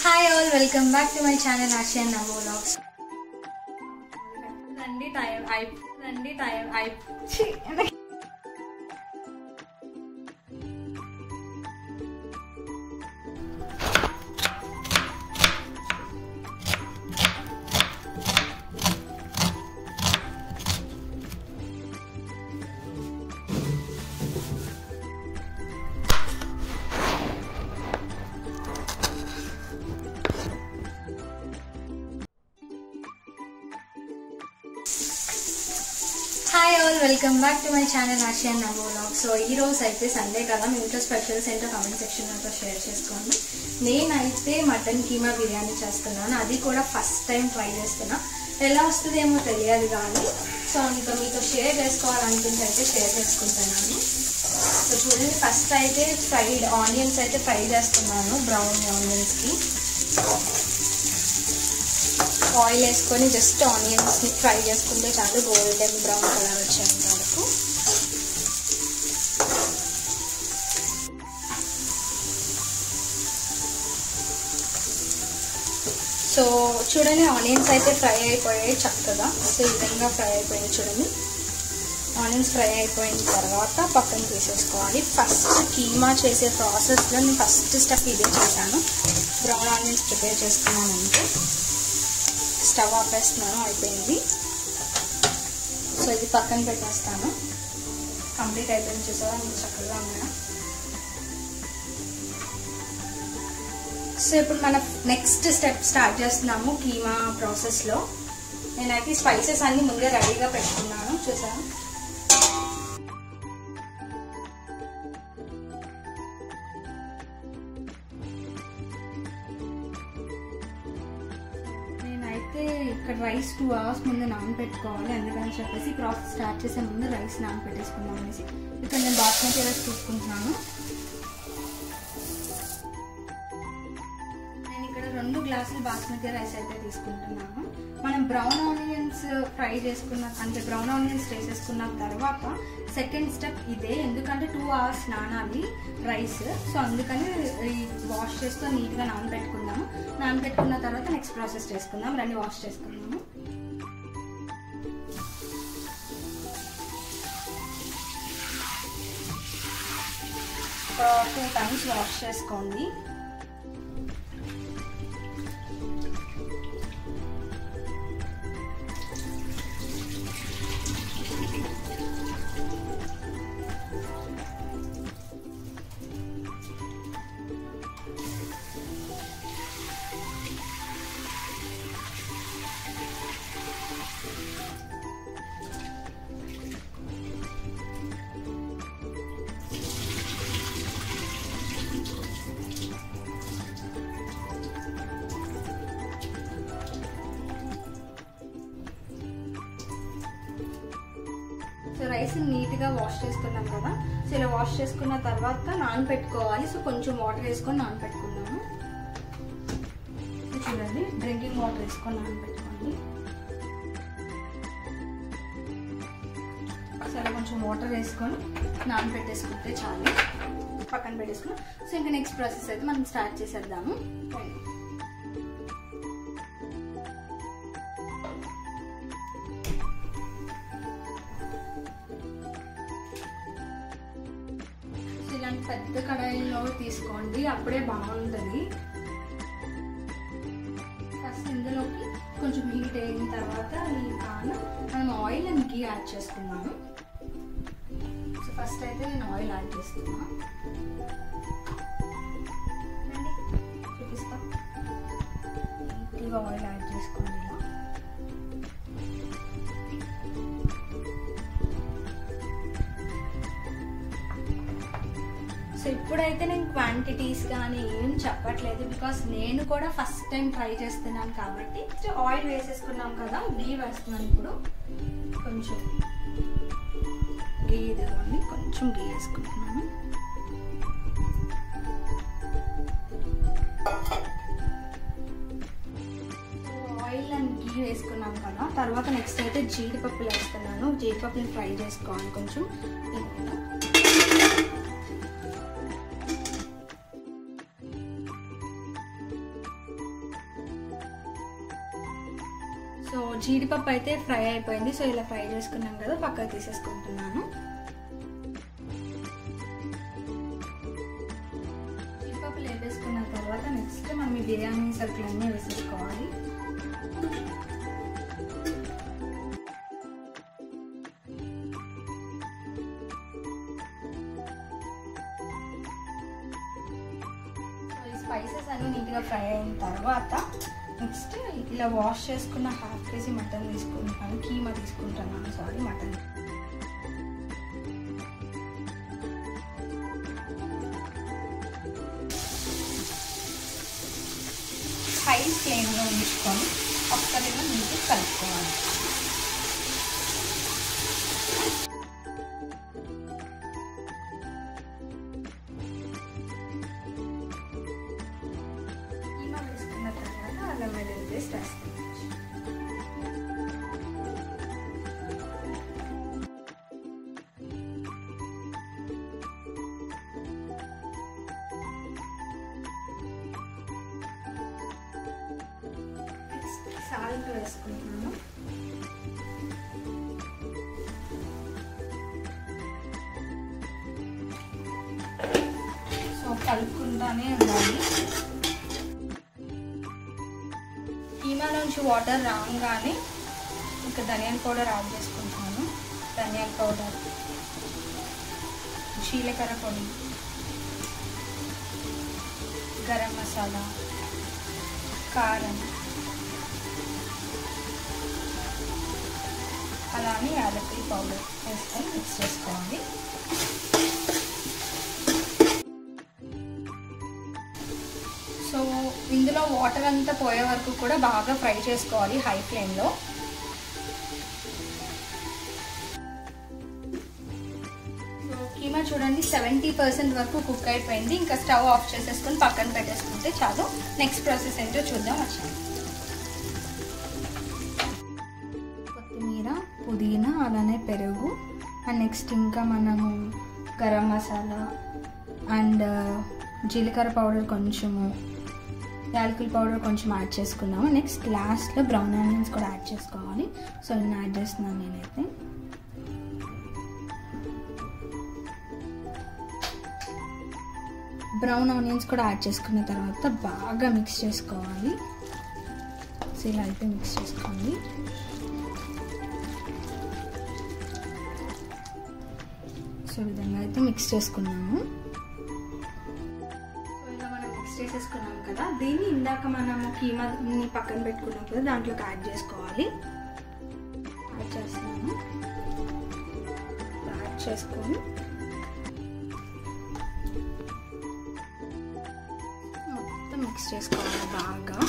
hi all welcome back to my channel Asian Namo vlogs రండి time అయి రండి time అయి ఛీ, hi all welcome back to my channel Asian Namo vlogs so ఈ రోజు అయితే సండే కదా మీ ఇంట్లో స్పెషల్స్ ఏంటో కామెంట్ సెక్షన్ నాతో షేర్ చేసుకోండి నేనైతే మటన్ కీమా బిర్యానీ చేస్తున్నాను అది కూడా ఫస్ట్ టైం ట్రై చేస్తున్నా ఎలా వస్తుందేమో తెలియదు కానీ సో ఇంకా మీతో షేర్ చేసుకోవాలనుకుంటే అయితే షేర్ చేసుకుంటున్నాను సో చూడండి ఫస్ట్ అయితే ఫ్రైడ్ ఆనియన్స్ అయితే ఫ్రై చేస్తున్నాను బ్రౌన్ ఆనియన్స్కి ఆయిల్ వేసుకొని జస్ట్ ఆనియన్స్ని ఫ్రై చేసుకుంటే చాలు గోల్డెన్ బ్రౌన్ కలర్ వచ్చేంత వరకు సో చూడండి ఆనియన్స్ అయితే ఫ్రై అయిపోయాయి చక్కగా సో ఈ విధంగా ఫ్రై అయిపోయాయి చూడండి ఆనియన్స్ ఫ్రై అయిపోయిన తర్వాత పక్కన తీసేసుకోవాలి ఫస్ట్ కీమా చేసే ప్రాసెస్లో నేను ఫస్ట్ స్టెప్ ఇదే చేశాను బ్రౌన్ ఆనియన్స్ ప్రిపేర్ చేసుకున్నాను అంటే స్టవ్ ఆపేస్తున్నాను అయిపోయింది సో ఇది పక్కన పెట్టేస్తాను కంప్లీట్ అయిపోయింది చూసారా మీకు చక్కగా ఉన్నా సో ఇప్పుడు మన నెక్స్ట్ స్టెప్ స్టార్ట్ చేస్తున్నాము కీమా ప్రాసెస్లో నేనైతే స్పైసెస్ అన్ని ముందే రెడీగా పెట్టుకున్నాను చూసాను నేనైతే ఇక్కడ రైస్ టూ అవర్స్ ముందు నానబెట్టుకోవాలి అందుకని చెప్పేసి ప్రాసెస్ స్టార్ట్ చేసే ముందు రైస్ నానబెట్టేసుకుందాం అనేసి ఇక్కడ నేను బాస్మతి రైస్ తీసుకుంటున్నాను నేను ఇక్కడ రెండు గ్లాసులు బాస్మతి రైస్ అయితే తీసుకుంటున్నాను మనం బ్రౌన్ ఆనియన్స్ ఫ్రై చేసుకున్న అంటే బ్రౌన్ ఆనియన్స్ వేసేసుకున్న తర్వాత సెకండ్ స్టెప్ ఇదే ఎందుకంటే టూ అవర్స్ నానాలి రైస్ సో అందుకని ఈ వాష్ చేసుకొని నీట్గా నానబెట్టుకుందాము నానబెట్టుకున్న తర్వాత నెక్స్ట్ ప్రాసెస్ చేసుకుందాం రండి వాష్ చేసుకుందాము టూ టైమ్స్ వాష్ చేసుకోండి సో రైస్ నీట్గా వాష్ చేసుకున్నాం కదా సో ఇలా వాష్ చేసుకున్న తర్వాత నానబెట్టుకోవాలి సో కొంచెం వాటర్ వేసుకొని నానబెట్టుకున్నాను చూడండి డ్రింకింగ్ వాటర్ వేసుకొని నానబెట్టుకోండి సో ఇలా కొంచెం వాటర్ వేసుకొని నానబెట్టేసుకుంటే చాలు పక్కన పెట్టేసుకుని సో ఇంకా నెక్స్ట్ ప్రాసెస్ అయితే మనం స్టార్ట్ చేసేద్దాము ఇలాంటి పెద్ద కడాయిలో తీసుకోండి అప్పుడే బాగుంటుంది ఫస్ట్ ఇందులోకి కొంచెం హీట్ అయిన తర్వాత ఈ కాన మనం ఆయిల్ అండ్ గీ యాడ్ చేసుకున్నాము సో ఫస్ట్ అయితే నేను ఆయిల్ యాడ్ చేస్తున్నా చూపిస్తా నీట్గా ఆయిల్ యాడ్ చేసుకోండి ఇలా సో ఇప్పుడైతే నేను క్వాంటిటీస్ కానీ ఏం చెప్పట్లేదు బికాస్ నేను కూడా ఫస్ట్ టైం ట్రై చేస్తున్నాను కాబట్టి ఆయిల్ వేసేసుకున్నాం కదా గీ వేస్తున్నాను ఇప్పుడు కొంచెం గీ ఇదిగోండి కొంచెం గీ వేసుకుంటున్నాను ఆయిల్ అండ్ గీ వేసుకున్నాం కదా తర్వాత నెక్స్ట్ అయితే జీడిపప్పులు వేస్తున్నాను జీడిపప్పుని ఫ్రై చేసుకోవాలి కొంచెం సో జీడిపప్పు అయితే ఫ్రై అయిపోయింది సో ఇలా ఫ్రై చేసుకున్నాం కదా పక్కకు తీసేసుకుంటున్నాను జీడిపప్పు లేపేసుకున్న తర్వాత నెక్స్ట్ మనం ఈ బిర్యానీ సరుకులన్నీ వేసేసుకోవాలి సో ఈ స్పైసెస్ అన్ని నీట్గా ఫ్రై అయిన తర్వాత నెక్స్ట్ ఇలా వాష్ చేసుకున్న హాఫ్ కేజీ మటన్ తీసుకుంటాను కీమా తీసుకుంటున్నాను సారీ మటన్ హై ఫ్లేమ్లో ఉంచుకొని ఒక్కరిగా నీట్గా కలుపుకోవాలి కీమా వేసుకున్న తర్వాత అల్లం వెల్లుల్లి పేస్ట్ వేసుకోవచ్చు నెక్స్ట్ సాల్ట్ వేసుకుంటున్నాను సో కలుపుకుంటానే ఉండాలి కీమా నుంచి వాటర్ రాగానే ఇంకా ధనియాల పౌడర్ యాడ్ చేసుకుంటాను ధనియాల పౌడర్ జీలకర్ర పొడి గరం మసాలా కారం అలానే యాలకుల పౌడర్ వేసుకొని మిక్స్ చేసుకోవాలి సో ఇందులో వాటర్ అంతా పోయే వరకు కూడా బాగా ఫ్రై చేసుకోవాలి హై ఫ్లేమ్లో సో కీమా చూడండి సెవెంటీ పర్సెంట్ వరకు కుక్ అయిపోయింది ఇంకా స్టవ్ ఆఫ్ చేసేసుకొని పక్కన పెట్టేసుకుంటే చాలు నెక్స్ట్ ప్రాసెస్ ఏంటో చూద్దాం వచ్చాను కొత్తిమీర పుదీనా అలానే పెరుగు అండ్ నెక్స్ట్ ఇంకా మనము గరం మసాలా అండ్ జీలకర్ర పౌడర్ కొంచెము యాలకుల పౌడర్ కొంచెం యాడ్ చేసుకున్నాము నెక్స్ట్ లాస్ట్లో బ్రౌన్ ఆనియన్స్ కూడా యాడ్ చేసుకోవాలి సో ఇన్ని యాడ్ చేస్తున్నాను నేనైతే బ్రౌన్ ఆనియన్స్ కూడా యాడ్ చేసుకున్న తర్వాత బాగా మిక్స్ చేసుకోవాలి సో ఇలా అయితే మిక్స్ చేసుకోండి సో విధంగా అయితే మిక్స్ చేసుకున్నాము సో ఇలా మనం మిక్స్ చేసేసుకున్నాం కదా దీన్ని ఇందాక మనము కీమాని పక్కన పెట్టుకున్నాం కదా దాంట్లోకి యాడ్ చేసుకోవాలి యాడ్ చేస్తున్నాము యాడ్ చేసుకొని మొత్తం మిక్స్ చేసుకోవాలి బాగా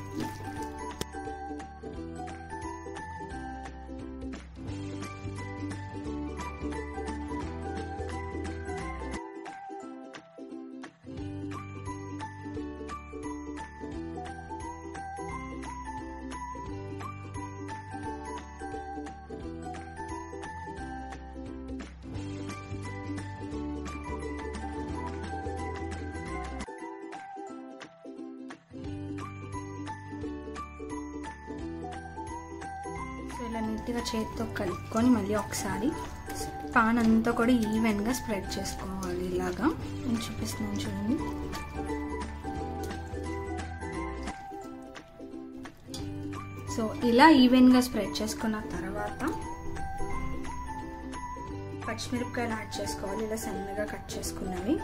సో ఇలా నీట్గా చేతితో కలుపుకొని మళ్ళీ ఒకసారి పాన్ అంతా కూడా ఈవెన్గా స్ప్రెడ్ చేసుకోవాలి ఇలాగా నేను చూపిస్తున్నాను చూడండి సో ఇలా ఈవెన్గా స్ప్రెడ్ చేసుకున్న తర్వాత పచ్చిమిరపకాయలు యాడ్ చేసుకోవాలి ఇలా సన్నగా కట్ చేసుకున్నవి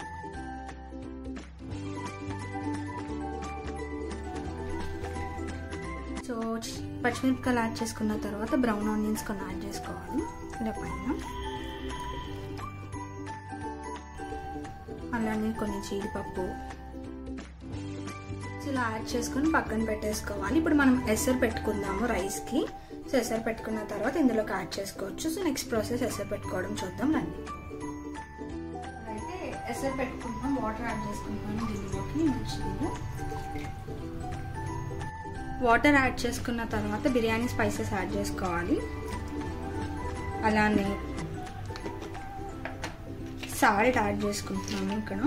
సో పచ్చిమిరపకాయలు యాడ్ చేసుకున్న తర్వాత బ్రౌన్ ఆనియన్స్ కొన్ని యాడ్ చేసుకోవాలి ఇలా పైన అలానే కొన్ని జీడిపప్పు ఇలా యాడ్ చేసుకొని పక్కన పెట్టేసుకోవాలి ఇప్పుడు మనం ఎసరు పెట్టుకుందాము రైస్కి సో ఎసరు పెట్టుకున్న తర్వాత ఇందులోకి యాడ్ చేసుకోవచ్చు సో నెక్స్ట్ ప్రాసెస్ ఎసరు పెట్టుకోవడం చూద్దాం రండి అయితే ఎసరు పెట్టుకుంటున్నాం వాటర్ యాడ్ చేసుకుంటున్నాను దీనిలోకి మంచిగా వాటర్ యాడ్ చేసుకున్న తర్వాత బిర్యానీ స్పైసెస్ యాడ్ చేసుకోవాలి అలానే సాల్ట్ యాడ్ చేసుకుంటున్నాము ఇక్కడ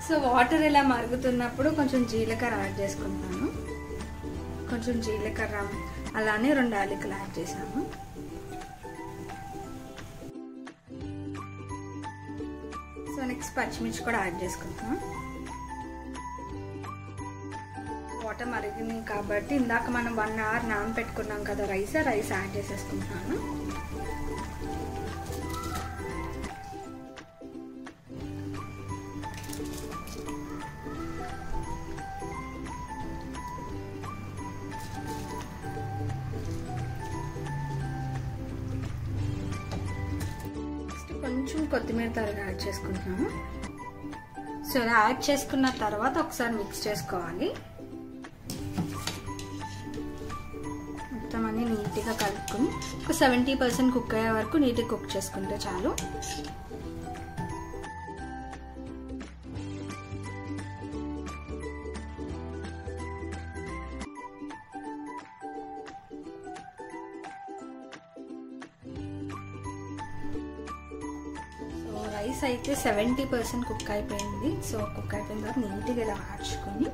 సో వాటర్ ఇలా మరుగుతున్నప్పుడు కొంచెం జీలకర్ర యాడ్ చేసుకుంటాను కొంచెం జీలకర్ర అలానే రెండు యాలకులు యాడ్ చేసాము సో నెక్స్ట్ పచ్చిమిర్చి కూడా యాడ్ చేసుకుంటాం వాటర్ మరిగింది కాబట్టి ఇందాక మనం వన్ అవర్ నానబెట్టుకున్నాం కదా రైస్ రైస్ యాడ్ చేసేసుకుంటాను నెక్స్ట్ కొంచెం కొత్తిమీర తరగా యాడ్ చేసుకుంటున్నాము సో ఇలా యాడ్ చేసుకున్న తర్వాత ఒకసారి మిక్స్ చేసుకోవాలి మొత్తం అన్ని నీట్గా కలుపుకొని ఒక సెవెంటీ పర్సెంట్ కుక్ అయ్యే వరకు నీట్గా కుక్ చేసుకుంటే చాలు సో రైస్ అయితే సెవెంటీ పర్సెంట్ కుక్ అయిపోయింది సో కుక్ అయిపోయిన తర్వాత నీట్గా ఇలా మార్చుకొని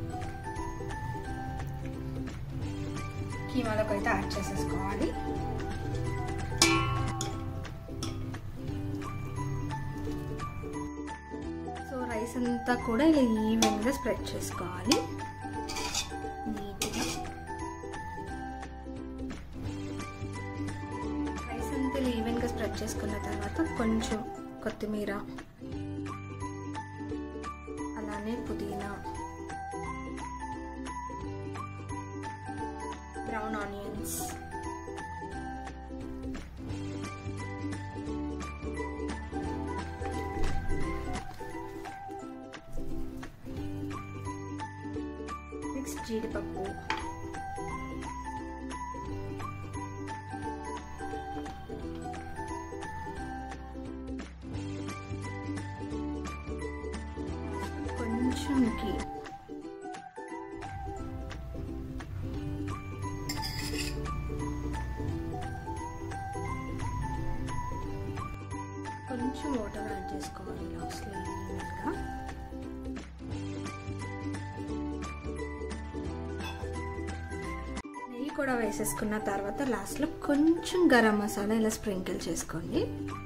కీమాలోకి అయితే యాడ్ చేసేసుకోవాలి సో రైస్ అంతా కూడా ఇలా ఈవెన్గా స్ప్రెడ్ చేసుకోవాలి నీట్గా రైస్ అంతా ఇలా ఈవెన్గా స్ప్రెడ్ చేసుకున్న తర్వాత కొంచెం కొత్తిమీర అలానే పుదీనా బ్రౌన్ ఆనియన్స్ నెక్స్ట్ జీడిపప్పు కొంచెం ఘీ కొంచెం వాటర్ యాడ్ చేసుకోవాలి లాస్ట్లో ఈవెన్గా నెయ్యి కూడా వేసేసుకున్న తర్వాత లాస్ట్లో కొంచెం గరం మసాలా ఇలా స్ప్రింకిల్ చేసుకోండి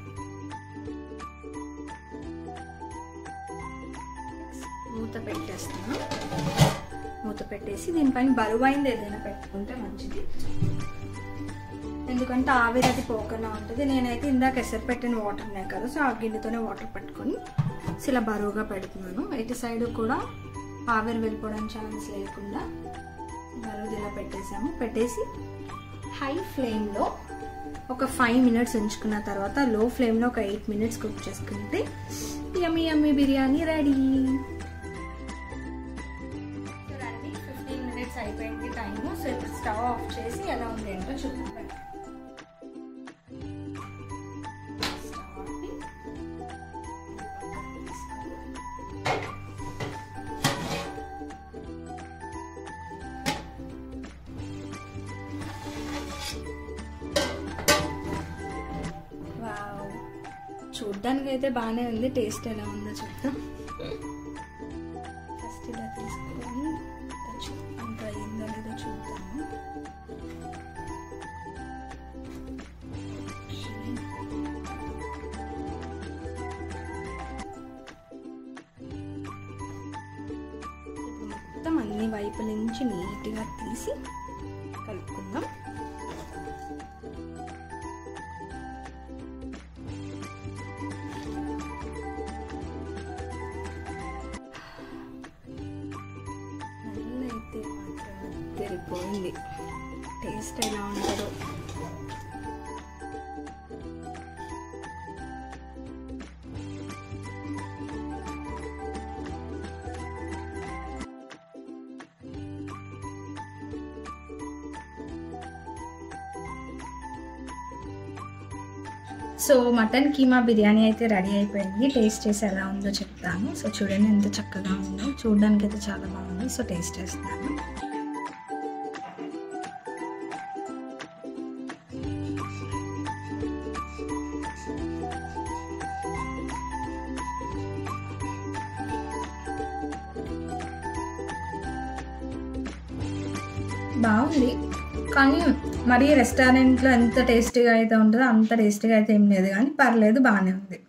మూత పెట్టేస్తాను మూత పెట్టేసి దీనిపైన బరువైంది ఏదైనా పెట్టుకుంటే మంచిది ఎందుకంటే ఆవిరి అది పోకుండా ఉంటుంది నేనైతే ఇందాక ఎసరు పెట్టిన వాటర్ ఉన్నాయి కదా సో ఆ గిన్నెతోనే వాటర్ పట్టుకొని ఇలా బరువుగా పెడుతున్నాను ఇటు సైడ్ కూడా ఆవిరి వెళ్ళిపోవడానికి ఛాన్స్ లేకుండా బరువు ఇలా పెట్టేసాము పెట్టేసి హై ఫ్లేమ్లో ఒక ఫైవ్ మినిట్స్ ఉంచుకున్న తర్వాత లో ఫ్లేమ్లో ఒక ఎయిట్ మినిట్స్ కుక్ చేసుకుంటే యమ్మీ యమ్మీ బిర్యానీ రెడీ చూడండి ఫిఫ్టీన్ మినిట్స్ అయిపోయింది టైము సో ఇప్పుడు స్టవ్ ఆఫ్ చేసి ఎలా ఉంది ఏంటో చూద్దాం స్టవ్ ఆపి పక్కన తీసుకొని వావ్ చూడ్డానికి అయితే బాగానే ఉంది టేస్ట్ ఎలా ఉందో చెప్తాం ఫస్ట్ ఇలా తీసుకొని చూ- అంత అయిందో లేదో చూద్దాము ఇప్పుడు మొత్తం అన్ని వైపుల నుంచి నీట్గా తీసి కలుపుకుందాం స్మెల్ అయితే మాత్రం తెరిపోయింది టేస్ట్ ఎలా ఉంటుందో సో మటన్ కీమా బిర్యానీ అయితే రెడీ అయిపోయింది టేస్ట్ చేసి ఎలా ఉందో చెప్తాను సో చూడండి ఎంత చక్కగా ఉందో చూడడానికి అయితే చాలా బాగుంది సో టేస్ట్ చేస్తాను బాగుంది కానీ మరీ రెస్టారెంట్లో ఎంత టేస్టీగా అయితే ఉంటుందో అంత టేస్టీగా అయితే ఏం లేదు కానీ పర్లేదు బాగానే ఉంది